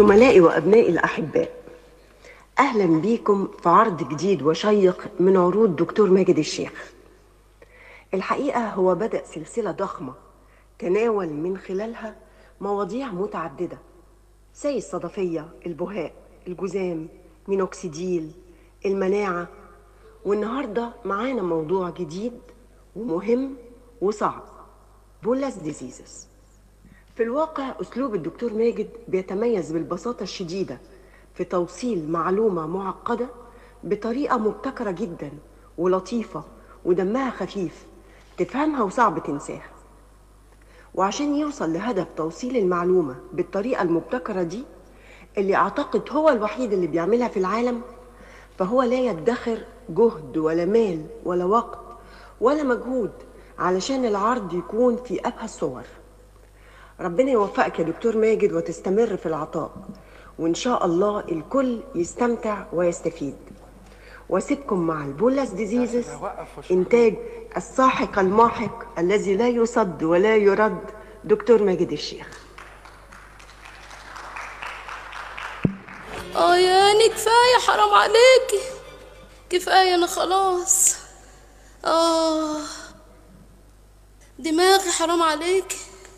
زملائي وأبنائي الأحباء أهلا بيكم في عرض جديد وشيق من عروض دكتور ماجد الشيخ الحقيقة هو بدأ سلسلة ضخمة تناول من خلالها مواضيع متعددة زي الصدفية البهاء الجذام مينوكسيديل المناعة والنهاردة معانا موضوع جديد ومهم وصعب بولاس ديزيزز في الواقع أسلوب الدكتور ماجد بيتميز بالبساطة الشديدة في توصيل معلومة معقدة بطريقة مبتكرة جدا ولطيفة ودمها خفيف تفهمها وصعب تنساها وعشان يوصل لهدف توصيل المعلومة بالطريقة المبتكرة دي اللي أعتقد هو الوحيد اللي بيعملها في العالم فهو لا يدخر جهد ولا مال ولا وقت ولا مجهود علشان العرض يكون في أبهى الصور ربنا يوفقك يا دكتور ماجد وتستمر في العطاء وإن شاء الله الكل يستمتع ويستفيد واسيبكم مع البولاس ديزيزز إنتاج الساحق الماحق الذي لا يصد ولا يرد دكتور ماجد الشيخ اه يعني كفاية حرام عليكي كفاية انا خلاص اه دماغي حرام عليكي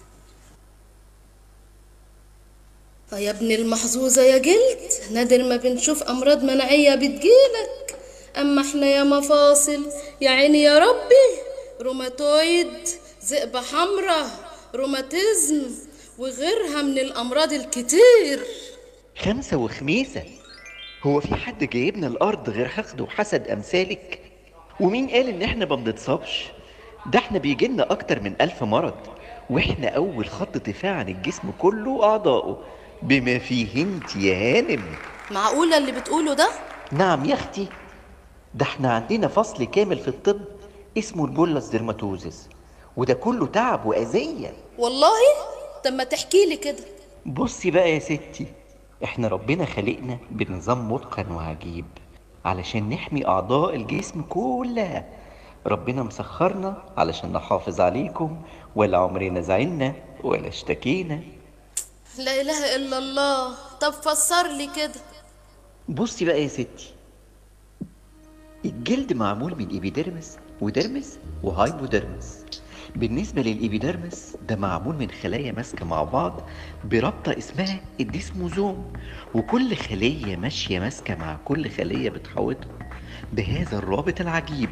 اه يا ابن المحظوظة يا جلد نادر ما بنشوف أمراض مناعية بتجيلك أما احنا يا مفاصل يا عيني يا ربي روماتويد ذئبة حمراء روماتيزم وغيرها من الأمراض الكتير خمسة وخميسة هو في حد جايبنا الأرض غير حقد وحسد أمثالك؟ ومين قال إن إحنا ما بنتصابش؟ ده إحنا بيجيلنا أكتر من ألف مرض وإحنا أول خط دفاع عن الجسم كله وأعضائه بما فيه انت يا هانم معقولة اللي بتقوله ده؟ نعم يا أختي ده إحنا عندنا فصل كامل في الطب اسمه البولاس ديرماتوزيس وده كله تعب وأذية والله؟ طب ما تحكي لي كده بصي بقى يا ستي احنا ربنا خلقنا بنظام متقن وعجيب علشان نحمي اعضاء الجسم كلها ربنا مسخرنا علشان نحافظ عليكم ولا عمرنا زعلنا ولا اشتكينا لا إله إلا الله طب فسر لي كده بصي بقى يا ستي الجلد معمول من ايبيديرمس وديرمس وهايبوديرمس بالنسبة للإيبيديرمس ده معمول من خلايا ماسكة مع بعض برابطة اسمها الديسموزوم وكل خلية ماشية ماسكة مع كل خلية بتحوطها بهذا الرابط العجيب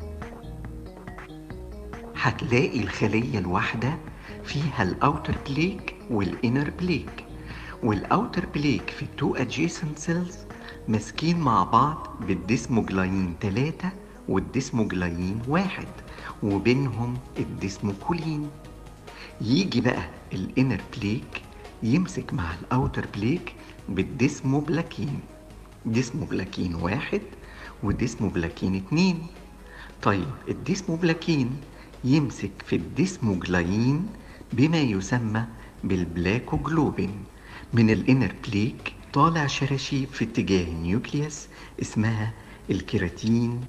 هتلاقي الخلية الواحدة فيها الأوتر بليك والإنر بليك والأوتر بليك في التو أدجيسنت سيلز ماسكين مع بعض بالديسموجلايين 3 والديسموجلايين واحد وبينهم الديسموكولين يجي بقى الانر بليك يمسك مع الاوتر بليك بالديسموبلاكين ديسموبلاكين واحد وديسموبلاكين اتنين طيب الديسموبلاكين يمسك في الديسموجلايين بما يسمى بالبلاكوجلوبين من الانر بليك طالع شراشيب في اتجاه النيوكليوس اسمها الكيراتين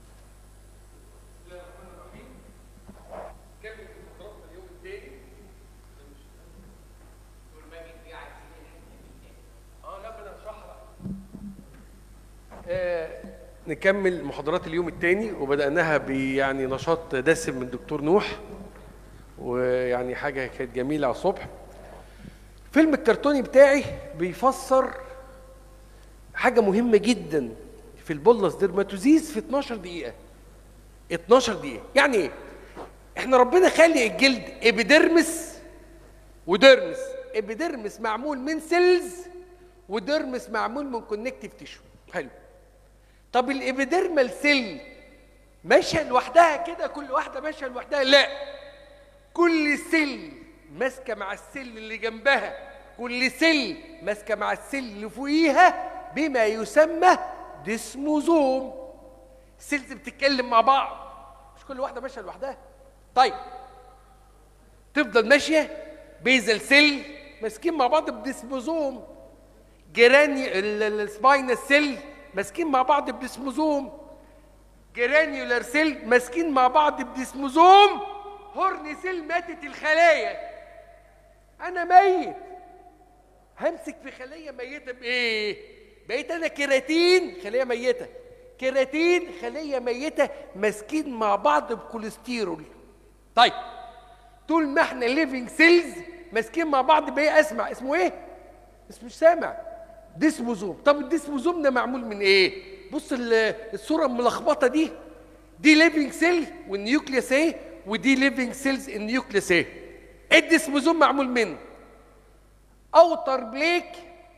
نكمل محاضرات اليوم الثاني وبدأناها بيعني نشاط دسم من دكتور نوح ويعني حاجة كانت جميلة على الصبح فيلم الكرتوني بتاعي بيفسر حاجة مهمة جدا في البولس ديرماتوزيز في 12 دقيقة 12 دقيقة يعني ايه؟ احنا ربنا خالق الجلد ابيديرمس وديرمس ابيديرمس معمول من سيلز وديرمس معمول من كونكتيف تيشو حلو طب الابيديرمال سيل ماشيه لوحدها كده كل واحده ماشيه لوحدها لا كل سيل ماسكه مع السيل اللي جنبها كل سيل ماسكه مع السيل اللي فوقيها بما يسمى ديسموزوم السيلز بتتكلم مع بعض مش كل واحده ماشيه لوحدها طيب تفضل ماشيه بيزل سيل ماسكين مع بعض بديسموزوم جراني السباينال سيل ماسكين مع بعض بديسموزوم جرانيولار سيل ماسكين مع بعض بديسموزوم هورن سيل ماتت الخلايا انا ميت همسك في خليه ميته بايه بقيت انا كيراتين خليه ميته كيراتين خليه ميته ماسكين مع بعض بكوليسترول طيب طول ما احنا ليفنج سيلز ماسكين مع بعض بايه اسمع اسمه ايه اسمه مش سامع ديسموزوم طب الديسموزوم ده معمول من ايه بص ال- الصوره الملخبطه دي دي ليفنج سيل والنيوكليوس ايه ودي ليفنج سيلز النيوكليوس ايه الديسموزوم معمول من اوتر بليك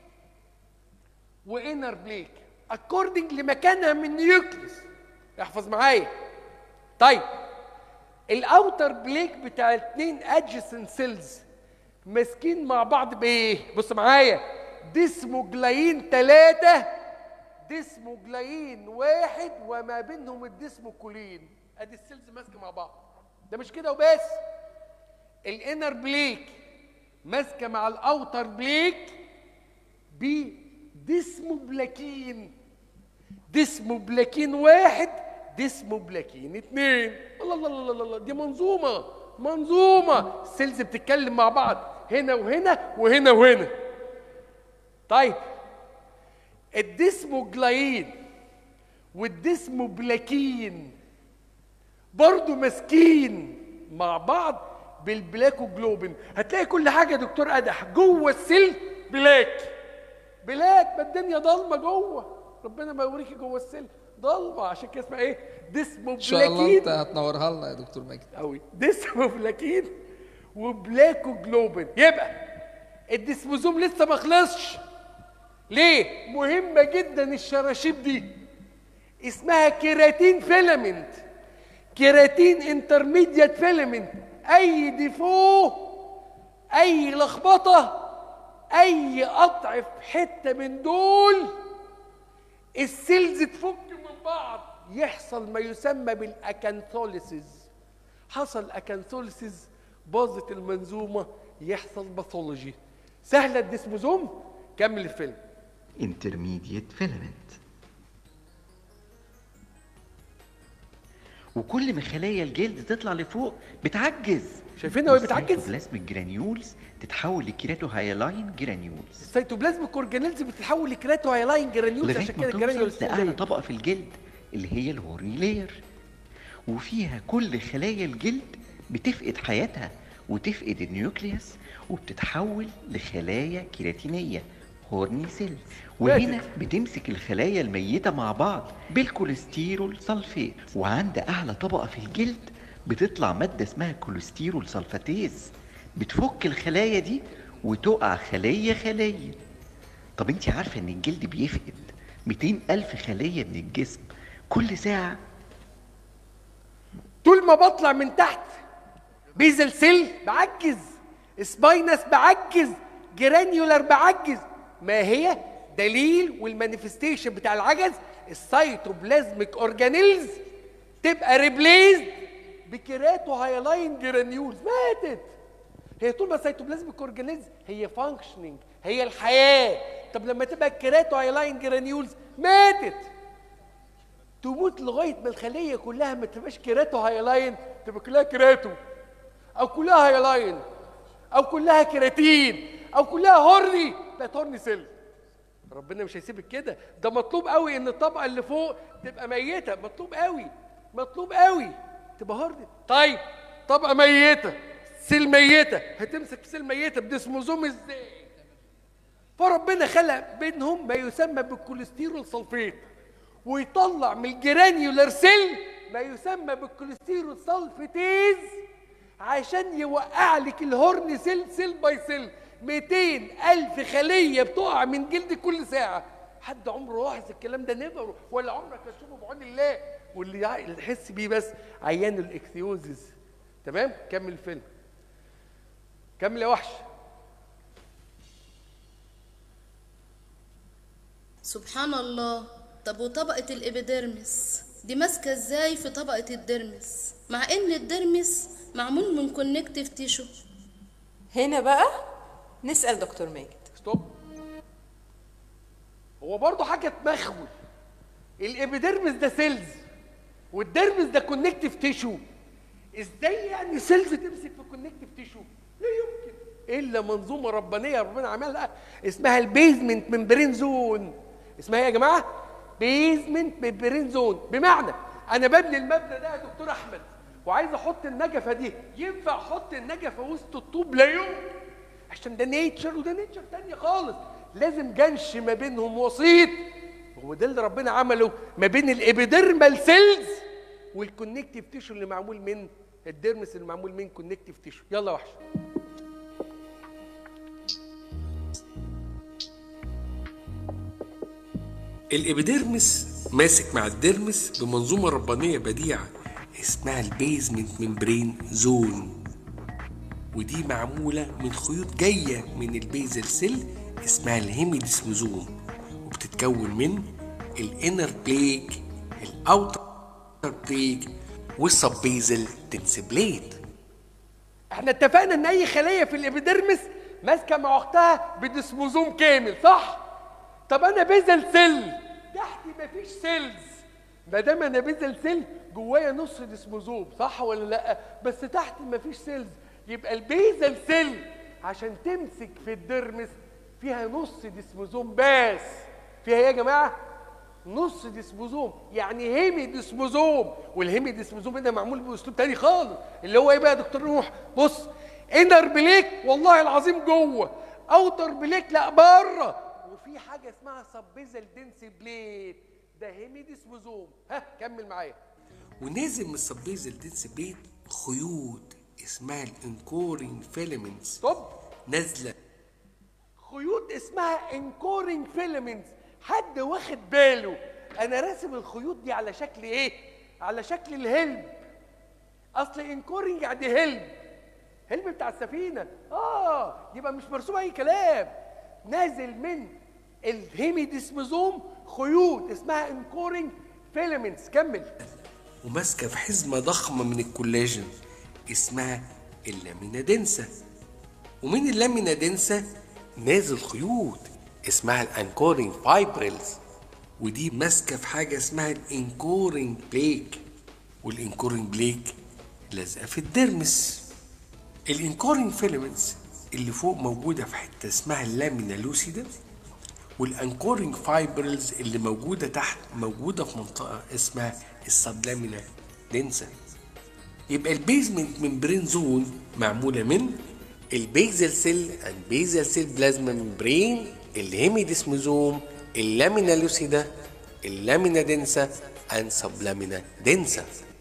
وانر بليك اكوردنج لمكانها من النيوكليوس احفظ معايا طيب الاوتر بليك بتاع الاثنين ادجسنت سيلز ماسكين مع بعض بايه بص معايا ديسموجلاين ثلاثة ديسموجلاين واحد وما بينهم الديسموكولين ادي السيلز ماسكه مع بعض ده مش كده وبس الانر بليك ماسكه مع الاوتر بليك بديسموبلاكين ديسموبلاكين واحد ديسموبلاكين اتنين الله الله الله الله الله دي منظومة منظومة السيلز بتتكلم مع بعض هنا وهنا وهنا وهنا طيب الديسموجلاين والديسموبلاكين برضو ماسكين مع بعض بالبلاكوجلوبين هتلاقي كل حاجه يا دكتور قدح جوه السيل بلاك بلاك ما الدنيا ضلمه جوه ربنا ما يوريكي جوه السيل ضلمه عشان كده اسمها ايه ان شاء الله انت ديسموبلاكين هتنورها لنا يا دكتور ماجد قوي ديسموبلاكين وبلاكوجلوبين يبقى الديسموزوم لسه ما خلصش ليه مهمه جدا الشراشيب دي اسمها كيراتين فيلامنت كيراتين انترميديات فيلامنت اي ديفو اي لخبطه اي قطع في حته من دول السيلز تفك من بعض يحصل ما يسمى بالاكانثوليسيس حصل اكانثوليسيس باظت المنظومه يحصل باثولوجي سهله الديسموزوم كمل الفيلم intermediate filament وكل ما خلايا الجلد تطلع لفوق بتعجز شايفينها وهي بتعجز؟ السيتوبلازميك جرانيولز تتحول لكيراتو هايلاين جرانيولز السيتوبلازميك اورجانيلز بتتحول لكراتو هايلاين جرانيولز لغايه عشان ما كده الجرانيولز توصل لاعلى طبقه في الجلد اللي هي الهورني لاير وفيها كل خلايا الجلد بتفقد حياتها وتفقد النيوكليوس وبتتحول لخلايا كيراتينيه هورني سيلز وهنا بتمسك الخلايا الميته مع بعض بالكوليسترول سلفيت وعند اعلى طبقه في الجلد بتطلع ماده اسمها كوليسترول سلفاتيز بتفك الخلايا دي وتقع خليه خليه طب انت عارفه ان الجلد بيفقد 200 الف خليه من الجسم كل ساعه طول ما بطلع من تحت بيزل سيل بعجز سباينس بعجز جرانيولار بعجز ما هي دليل والمانيفستيشن بتاع العجز السيتوبلازميك اورجانيلز تبقى ريبليزد بكيراتو هايلاين جرانيولز ماتت هي طول ما السيتوبلازميك اورجانيلز هي فانكشننج هي الحياه طب لما تبقى الكيراتو هايلاين جرانيولز ماتت تموت لغايه ما الخليه كلها ما تبقاش كيراتو هايلاين تبقى كلها كيراتو او كلها هايلاين او كلها كيراتين او كلها هورني بقت هورني سيل ربنا مش هيسيبك كده ده مطلوب قوي ان الطبقه اللي فوق تبقى ميته مطلوب قوي مطلوب قوي تبقى هورني طيب طبقه ميته سيل ميته هتمسك في سيل ميته بديسموزوم ازاي فربنا خلق بينهم ما يسمى بالكوليسترول سلفيت ويطلع من الجرانيولار سيل ما يسمى بالكوليسترول سلفتيز عشان يوقع لك الهورن سيل سيل باي سيل 200 ألف خلية بتقع من جلد كل ساعة حد عمره لاحظ الكلام ده نيفر ولا عمرك هتشوفه بعون الله واللي يع- اللي تحس بيه بس عيان الاكثيوزز تمام كمل الفيلم كمل يا وحش سبحان الله طب وطبقة الإبيديرمس دي ماسكة ازاي في طبقة الديرمس مع ان الديرمس معمول من كونكتيف تيشو هنا بقى نسأل دكتور ماجد ستوب هو برضه حاجه تمخول الابيديرمس ده سيلز والديرمس ده كونكتيف تيشو ازاي يعني سيلز تمسك في كونكتيف تيشو لا يمكن الا منظومه ربانيه ربنا عملها اسمها البيزمنت ممبرين زون اسمها ايه يا جماعه بيزمنت ممبرين زون بمعنى انا ببني المبنى ده يا دكتور احمد وعايز احط النجفه دي ينفع احط النجفه وسط الطوب لا يمكن عشان ده نيتشر وده نيتشر تانية خالص لازم جنش ما بينهم وسيط هو ده اللي ربنا عمله ما بين الابيديرمال سيلز والكونكتيف تيشو اللي معمول من الديرمس اللي معمول من كونكتيف تيشو يلا يا وحش الابيديرمس ماسك مع الديرمس بمنظومة ربانية بديعة اسمها البيزمنت ممبرين زون ودي معمولة من خيوط جاية من البيزل سيل اسمها الهيميديسموزوم وبتتكون من الانر بليك الاوتر بليك والسبيزل تنسبليت احنا اتفقنا ان اي خليه في الابيديرمس ماسكه مع اختها بديسموزوم كامل صح طب انا بيزل سيل تحتي مفيش سيلز ما دام انا بيزل سيل جوايا نص ديسموزوم صح ولا لا بس تحت مفيش سيلز يبقى البيزل سيل عشان تمسك في الدرمس فيها نص ديسموزوم بس فيها ايه يا جماعه نص ديسموزوم يعني هيمي ديسموزوم والهيمي ديسموزوم ده معمول باسلوب تاني خالص اللي هو ايه بقى يا دكتور نوح بص انر بليك والله العظيم جوه اوتر بليك لا بره وفي حاجه اسمها سبيزل دنس بليت ده هيمي ديسموزوم ها كمل معايا ونازل من السبيزل تنسبليت خيوط اسمها الانكورين فيلمنتس طب نازله خيوط اسمها انكورنج فيلمنتس حد واخد باله انا راسم الخيوط دي على شكل ايه على شكل الهلب اصل انكورنج يعني هلب هلب بتاع السفينه اه يبقى مش مرسوم اي كلام نازل من الهيميديسموزوم خيوط اسمها انكورنج فيلمنتس كمل وماسكه في حزمه ضخمه من الكولاجين اسمها اللامينا دنسا ومن اللامينا دنسا نازل خيوط اسمها الانكورينج فايبرلز ودي ماسكه في حاجه اسمها الانكورينج بليك والانكورينج بليك لازقه في الدرمس الانكورينج فيلمنتس اللي فوق موجوده في حته اسمها اللامينا لوسيدا والانكورينج فايبرلز اللي موجوده تحت موجوده في منطقه اسمها السبلامينا دنسا يبقى البيزمنت ممبرين زون معموله من البيزل سيل اند بيزل سيل بلازما ممبرين الهيميديسموزوم اللامينا لوسيدا اللامينا دنسا اند سبلامينا دنسا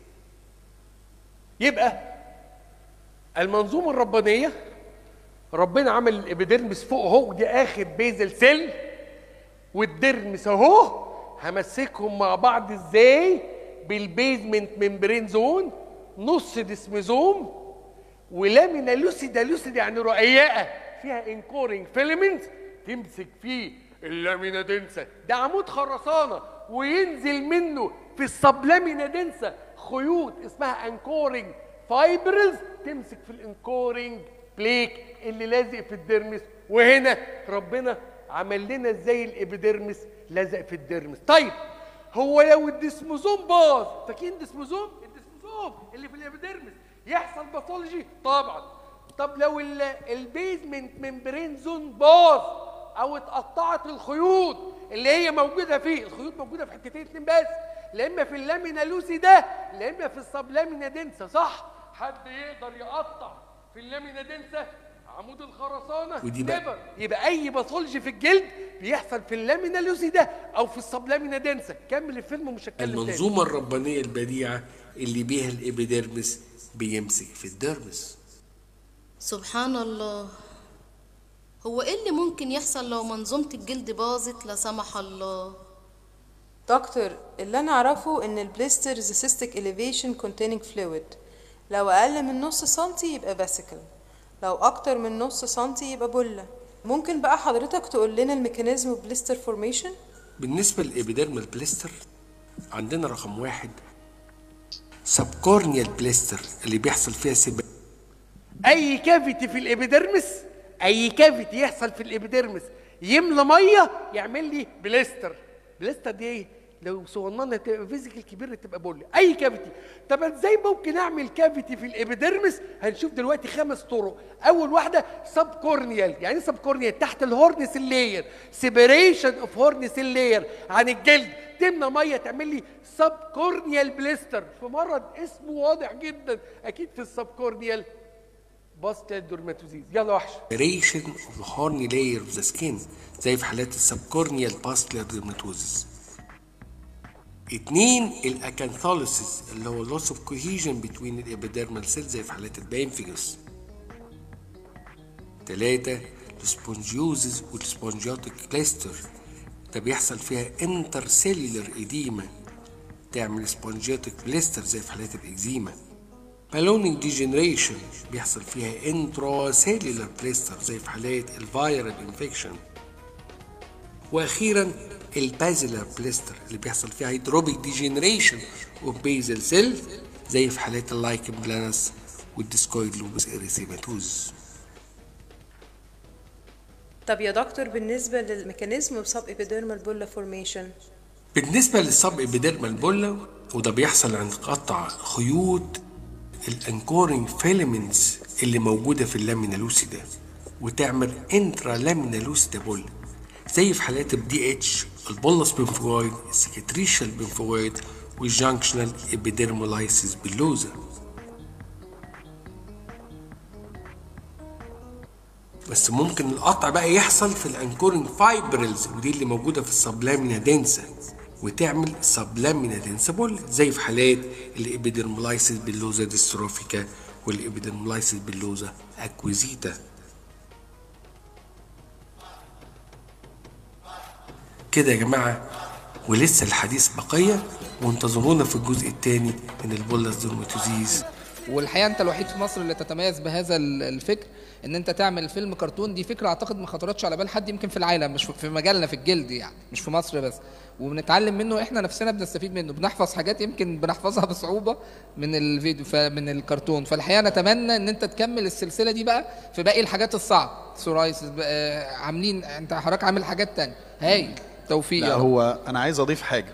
يبقى المنظومه الربانيه ربنا عمل الابيديرمس فوق اهو ودي اخر بيزل سيل والدرمس اهو همسكهم مع بعض ازاي بالبيزمنت ممبرين زون نص ديسميزوم ولامينا لوسيدا لوسيدا يعني رقيقه فيها انكورنج فيلمنت تمسك فيه اللامينا دنسا ده عمود خرسانه وينزل منه في السبلامينا دنسا خيوط اسمها انكورنج فايبرز تمسك في الانكورنج بليك اللي لازق في الدرمس وهنا ربنا عمل لنا ازاي الابيديرمس لازق في الدرمس طيب هو لو الديسموزوم باظ فاكرين الديسموزوم الديسموزوم اللي في الابيديرمس يحصل باثولوجي طبعا طب لو ال- البيزمنت ممبرين زون باظ او اتقطعت الخيوط اللي هي موجوده فيه الخيوط موجوده في حتتين اتنين بس لا اما في اللامينا لوسي ده لا اما في السبلامينا دنسا صح حد يقدر يقطع في اللامينا دنسا عمود الخرسانه ودي بقى- نيفر يبقى اي باثولوجي في الجلد بيحصل في اللامينا لوسي ده او في السبلامينا دنسا كمل الفيلم ومش هتكلم تاني المنظومه الربانيه البديعه اللي بيها الابيديرمس بيمسك في الدرمس سبحان الله هو ايه اللي ممكن يحصل لو منظومة الجلد باظت لا سمح الله دكتور اللي انا اعرفه ان البليسترز سيستيك elevation containing fluid لو اقل من نص سنتي يبقى باسيكل لو اكتر من نص سنتي يبقى بولة ممكن بقى حضرتك تقول لنا الميكانيزم بليستر فورميشن بالنسبه للابيديرمال بليستر عندنا رقم واحد سبكورنيال بليستر اللي بيحصل فيها سباق اي كافيتي في الابيديرمس اي كافيتي يحصل في الابيديرمس يملى ميه يعمل لي بليستر بليستر دي ايه لو صغننه تبقى فيزيكال كبيره تبقى بولي اي كافيتي طب ازاي ممكن اعمل كافيتي في الابيديرمس هنشوف دلوقتي خمس طرق اول واحده سب كورنيال يعني ايه سب كورنيال تحت الهورن سيل لاير سيبريشن اوف هورن سيل لاير عن الجلد تمنى ميه تعمل لي سب كورنيال بليستر في مرض اسمه واضح جدا اكيد في السب كورنيال باستيال دورماتوزيز يلا وحش separation of the horny layer of the skin زي في حالات السبكورنيال باستلر ديرماتوزيس اتنين الاكانثوليسيس اللي هو loss of cohesion between الابيديرمال سيل زي في حالات البينفيجس تلاتة السبونجيوزز والسبونجيوتيك كلاستر ده بيحصل فيها انترسيلولر ايديما تعمل سبونجيوتيك بليستر زي في حالات الاكزيما بالونينج ديجنريشن بيحصل فيها انتراسيلولر بليستر زي في حالات الفيرال انفكشن واخيرا البازيلر بليستر اللي بيحصل فيها هيدروبيك ديجنريشن اوف بيزل سيل زي في حالات اللايكن بلانس والديسكويد لوبس اريثيماتوز طب يا دكتور بالنسبة للميكانيزم بسب ابيديرمال بولا فورميشن بالنسبة للسب ابيديرمال بولا وده بيحصل عند قطع خيوط الانكورنج فيلمنتس اللي موجودة في اللامينا لوسيدا وتعمل انترا لامينا لوسيدا بولا زي في حالات الدي اتش البولس بنفويد السكتريشال بنفويد والجانكشنال ابيديرمولايسيس باللوزا بس ممكن القطع بقى يحصل في الانكورنج فايبرلز ودي اللي موجوده في السبلامينا دنسا وتعمل سبلامينا دنسا بول زي في حالات الابيدرمولايسيس باللوزا ديستروفيكا والابيدرمولايسيس باللوزا اكويزيتا كده يا جماعه ولسه الحديث بقيه وانتظرونا في الجزء الثاني من البولس ديرماتوزيز والحقيقه انت الوحيد في مصر اللي تتميز بهذا ال- الفكر ان انت تعمل فيلم كرتون دي فكره اعتقد ما خطرتش على بال حد يمكن في العالم مش في- في مجالنا في الجلد يعني مش في مصر بس وبنتعلم منه احنا نفسنا بنستفيد منه بنحفظ حاجات يمكن بنحفظها بصعوبه من الفيديو ف- من الكرتون فالحقيقه نتمنى ان انت تكمل السلسله دي بقى في باقي الحاجات الصعبه سورايسس بقى عاملين انت حضرتك عامل حاجات تانية هايل توفيق لا يا رب. هو انا عايز اضيف حاجه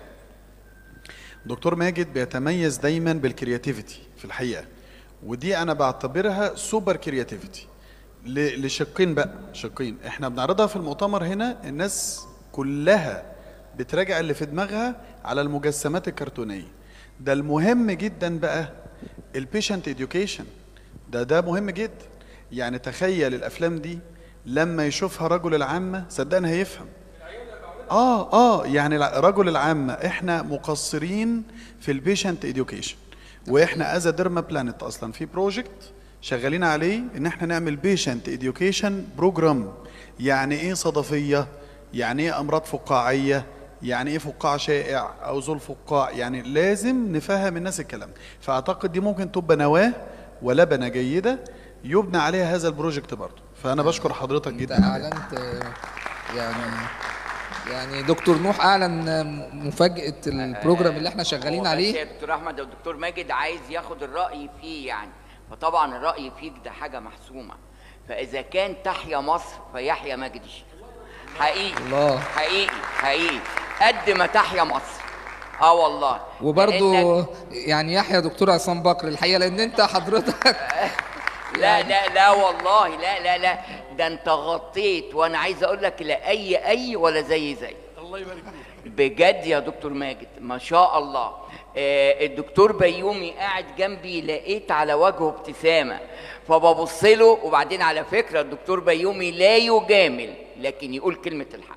دكتور ماجد بيتميز دايما بالكرياتيفيتي في الحقيقه ودي انا بعتبرها سوبر كرياتيفيتي ل- لشقين بقى شقين احنا بنعرضها في المؤتمر هنا الناس كلها بتراجع اللي في دماغها على المجسمات الكرتونيه ده المهم جدا بقى البيشنت اديوكيشن ده ده مهم جدا يعني تخيل الافلام دي لما يشوفها رجل العامه صدقني هيفهم اه اه يعني الع- رجل العامة احنا مقصرين في البيشنت اديوكيشن واحنا از ديرما بلانت اصلا في بروجكت شغالين عليه ان احنا نعمل بيشنت اديوكيشن بروجرام يعني ايه صدفية يعني ايه امراض فقاعية يعني ايه فقاع شائع او ذو الفقاع يعني لازم نفهم الناس الكلام ده. فاعتقد دي ممكن تبقى نواة ولبنة جيدة يبنى عليها هذا البروجكت برضه فانا بشكر حضرتك انت جدا اعلنت آه، يعني يعني دكتور نوح اعلن آه، مفاجاه البروجرام اللي احنا شغالين هو بس عليه يا دكتور احمد او دكتور ماجد عايز ياخد الراي فيه يعني فطبعا الراي فيك ده حاجه محسومه فاذا كان تحيا مصر فيحيا مجدي الشيخ حقيقي الله. حقيقي حقيقي قد ما تحيا مصر اه والله وبرضو لأنك- يعني يحيى دكتور عصام بكر الحقيقه لان انت حضرتك لا لا لا والله لا لا لا ده انت غطيت وانا عايز اقول لك لا اي اي ولا زي زي الله يبارك فيك بجد يا دكتور ماجد ما شاء الله آه، الدكتور بيومي قاعد جنبي لقيت على وجهه ابتسامة فببص له وبعدين على فكرة الدكتور بيومي لا يجامل لكن يقول كلمة الحق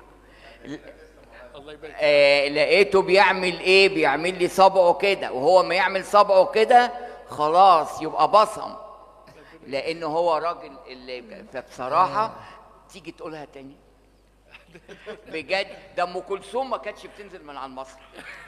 الله يبارك آه لقيته بيعمل ايه بيعمل لي صبعه كده وهو ما يعمل صبعه كده خلاص يبقى بصم لان هو راجل اللي فبصراحه تيجي تقولها تاني بجد ده ام كلثوم ما كانتش بتنزل من على المسرح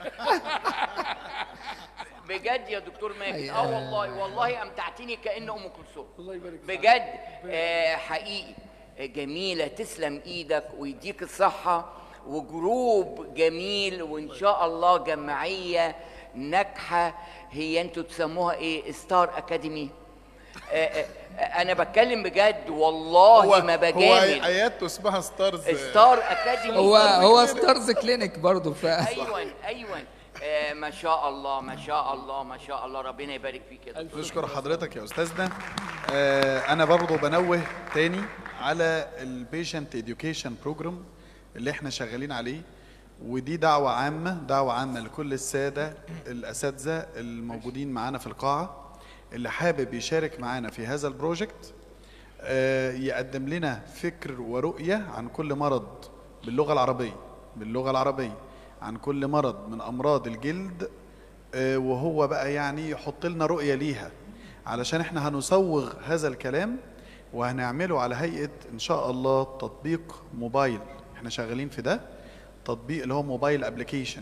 بجد يا دكتور ماجد اه والله والله امتعتني كان ام كلثوم الله يبارك فيك. بجد آه حقيقي آه، جميله تسلم ايدك ويديك الصحه وجروب جميل وان شاء الله جمعيه ناجحه هي انتوا تسموها ايه ستار اكاديمي آه، آه، انا بتكلم بجد والله ما هو بجامل عيادته اسمها ستارز ستار اكاديمي هو هو ستارز كلينيك برضه ف ايوه ايوه آه ما شاء الله ما شاء الله ما شاء الله ربنا يبارك فيك يا دكتور نشكر حضرتك يا استاذنا آه، انا برضو بنوه تاني على البيشنت اديوكيشن بروجرام اللي احنا شغالين عليه ودي دعوة عامة دعوة عامة لكل السادة الأساتذة الموجودين معانا في القاعة اللي حابب يشارك معانا في هذا البروجكت آه، يقدم لنا فكر ورؤية عن كل مرض باللغة العربية باللغة العربية عن كل مرض من أمراض الجلد آه، وهو بقى يعني يحط لنا رؤية ليها علشان احنا هنسوغ هذا الكلام وهنعمله على هيئة إن شاء الله تطبيق موبايل احنا شغالين في ده تطبيق اللي هو موبايل ابلكيشن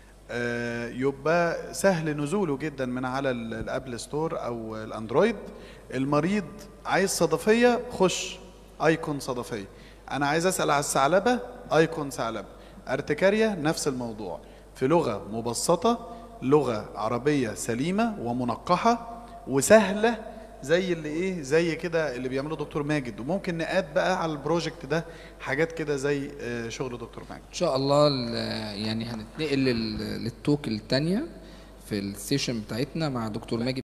يبقى سهل نزوله جدا من على ال- الابل ستور او الاندرويد المريض عايز صدفيه خش ايكون صدفيه انا عايز اسال على الثعلبه ايكون ثعلبه ارتكاريا نفس الموضوع في لغه مبسطه لغه عربيه سليمه ومنقحه وسهله زي اللي ايه زي كده اللي بيعمله دكتور ماجد وممكن نقاد بقى على البروجكت ده حاجات كده زي آه، شغل دكتور ماجد ان شاء الله ال- يعني هنتنقل لل- للتوك التانية في السيشن بتاعتنا مع دكتور ماجد